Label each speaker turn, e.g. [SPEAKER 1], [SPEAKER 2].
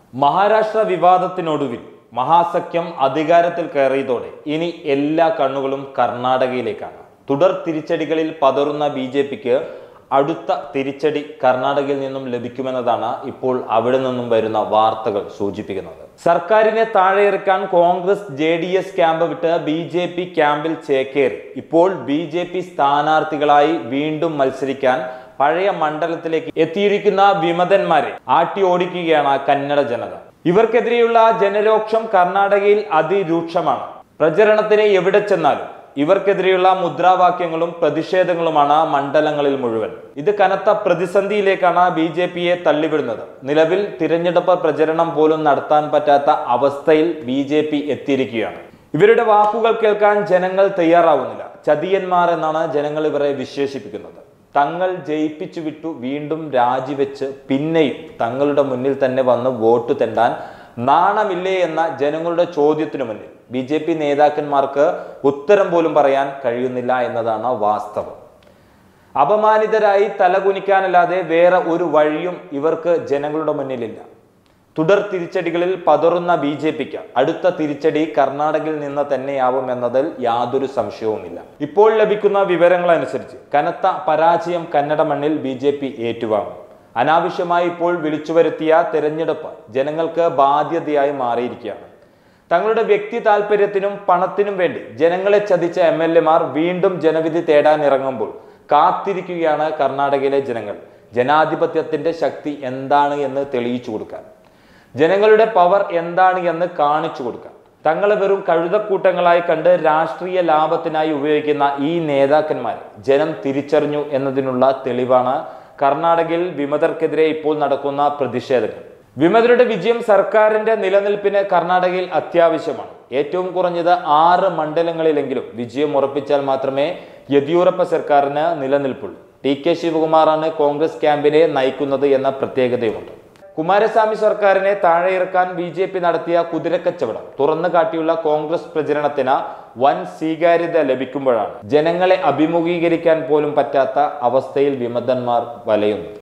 [SPEAKER 1] മഹാരാഷ്ട്ര വിവാദത്തിനൊടുവിൽ മഹാസഖ്യം അധികാരത്തിൽ കയറിയതോടെ ഇനി എല്ലാ കണ്ണുകളും കർണാടകയിലേക്കാണ് തുടർ തിരിച്ചടികളിൽ പതറുന്ന ബി ജെ പിക്ക് അടുത്ത തിരിച്ചടി കർണാടകയിൽ നിന്നും ലഭിക്കുമെന്നതാണ് ഇപ്പോൾ അവിടെ നിന്നും വരുന്ന വാർത്തകൾ സൂചിപ്പിക്കുന്നത് സർക്കാരിനെ താഴെയിറക്കാൻ Congress J D S camp വിട്ട് ബി ജെ പി ക്യാമ്പിൽ ചേക്കേറി ഇപ്പോൾ ബി ജെ പി സ്ഥാനാർത്ഥികളായി വീണ്ടും മത്സരിക്കാൻ പഴയ മണ്ഡലത്തിലേക്ക് എത്തിയിരിക്കുന്ന വിമതന്മാരെ ആട്ടി ഓടിക്കുകയാണ് കന്നഡ ജനത ഇവർക്കെതിരെയുള്ള ജനരോക്ഷം കർണാടകയിൽ അതിരൂക്ഷമാണ് പ്രചരണത്തിന് എവിടെ ചെന്നാലും ഇവർക്കെതിരെയുള്ള മുദ്രാവാക്യങ്ങളും പ്രതിഷേധങ്ങളുമാണ് മണ്ഡലങ്ങളിൽ മുഴുവൻ ഇത് കനത്ത പ്രതിസന്ധിയിലേക്കാണ് ബി ജെ പിയെ തള്ളിവിടുന്നത് നിലവിൽ തിരഞ്ഞെടുപ്പ് പ്രചരണം പോലും നടത്താൻ പറ്റാത്ത അവസ്ഥയിൽ ബി ജെ പി എത്തിയിരിക്കുകയാണ് ഇവരുടെ വാക്കുകൾ കേൾക്കാൻ ജനങ്ങൾ തയ്യാറാവുന്നില്ല ചതിയന്മാർ എന്നാണ് ജനങ്ങൾ ഇവരെ വിശേഷിപ്പിക്കുന്നത് തങ്ങൾ ജയിപ്പിച്ചു വിട്ടു വീണ്ടും രാജിവെച്ച് പിന്നെയും തങ്ങളുടെ മുന്നിൽ തന്നെ വന്ന് വോട്ട് തെണ്ടാൻ നാണമില്ലേ എന്ന ജനങ്ങളുടെ ചോദ്യത്തിനു മുന്നിൽ ബി ജെ പി നേതാക്കന്മാർക്ക് ഉത്തരം പോലും പറയാൻ കഴിയുന്നില്ല എന്നതാണ് വാസ്തവം അപമാനിതരായി തലകുനിക്കാനല്ലാതെ വേറെ ഒരു വഴിയും ഇവർക്ക് ജനങ്ങളുടെ മുന്നിലില്ല തുടർ തിരിച്ചടികളിൽ പതറുന്ന ബി ജെ പിക്ക് അടുത്ത തിരിച്ചടി കർണാടകയിൽ നിന്ന് തന്നെയാവും എന്നതിൽ യാതൊരു സംശയവുമില്ല ഇപ്പോൾ ലഭിക്കുന്ന വിവരങ്ങൾ അനുസരിച്ച് കനത്ത പരാജയം കന്നഡ മണ്ണിൽ ബി ജെ പി ഏറ്റുവാങ്ങും അനാവശ്യമായി ഇപ്പോൾ വിളിച്ചു വരുത്തിയ തെരഞ്ഞെടുപ്പ് ജനങ്ങൾക്ക് ബാധ്യതയായി മാറിയിരിക്കുകയാണ് തങ്ങളുടെ വ്യക്തി താല്പര്യത്തിനും പണത്തിനും വേണ്ടി ജനങ്ങളെ ചതിച്ച എം എൽ എമാർ വീണ്ടും ജനവിധി തേടാൻ ഇറങ്ങുമ്പോൾ കാത്തിരിക്കുകയാണ് കർണാടകയിലെ ജനങ്ങൾ ജനാധിപത്യത്തിന്റെ ശക്തി എന്താണ് എന്ന് തെളിയിച്ചു കൊടുക്കാൻ ജനങ്ങളുടെ പവർ എന്താണ് എന്ന് കാണിച്ചു കൊടുക്കാൻ തങ്ങളെ വെറും കഴുതക്കൂട്ടങ്ങളായി കണ്ട് രാഷ്ട്രീയ ലാഭത്തിനായി ഉപയോഗിക്കുന്ന ഈ നേതാക്കന്മാരെ ജനം തിരിച്ചറിഞ്ഞു എന്നതിനുള്ള തെളിവാണ് കർണാടകയിൽ വിമതർക്കെതിരെ ഇപ്പോൾ നടക്കുന്ന പ്രതിഷേധങ്ങൾ വിമതരുടെ വിജയം സർക്കാരിന്റെ നിലനിൽപ്പിന് കർണാടകയിൽ അത്യാവശ്യമാണ് ഏറ്റവും കുറഞ്ഞത് ആറ് മണ്ഡലങ്ങളിലെങ്കിലും വിജയം ഉറപ്പിച്ചാൽ മാത്രമേ യെദ്യൂറപ്പ സർക്കാരിന് നിലനിൽപ്പുള്ളൂ ടി കെ ശിവകുമാറാണ് കോൺഗ്രസ് ക്യാമ്പിനെ നയിക്കുന്നത് എന്ന പ്രത്യേകതയുമുണ്ട് കുമാരസ്വാമി സർക്കാരിനെ താഴെയിറക്കാൻ ബി ജെ പി നടത്തിയ കുതിരക്കച്ചവടം തുറന്നു കാട്ടിയുള്ള കോൺഗ്രസ് പ്രചരണത്തിന് വൻ സ്വീകാര്യത ലഭിക്കുമ്പോഴാണ് ജനങ്ങളെ അഭിമുഖീകരിക്കാൻ പോലും പറ്റാത്ത അവസ്ഥയിൽ വിമതന്മാർ വലയുന്നത്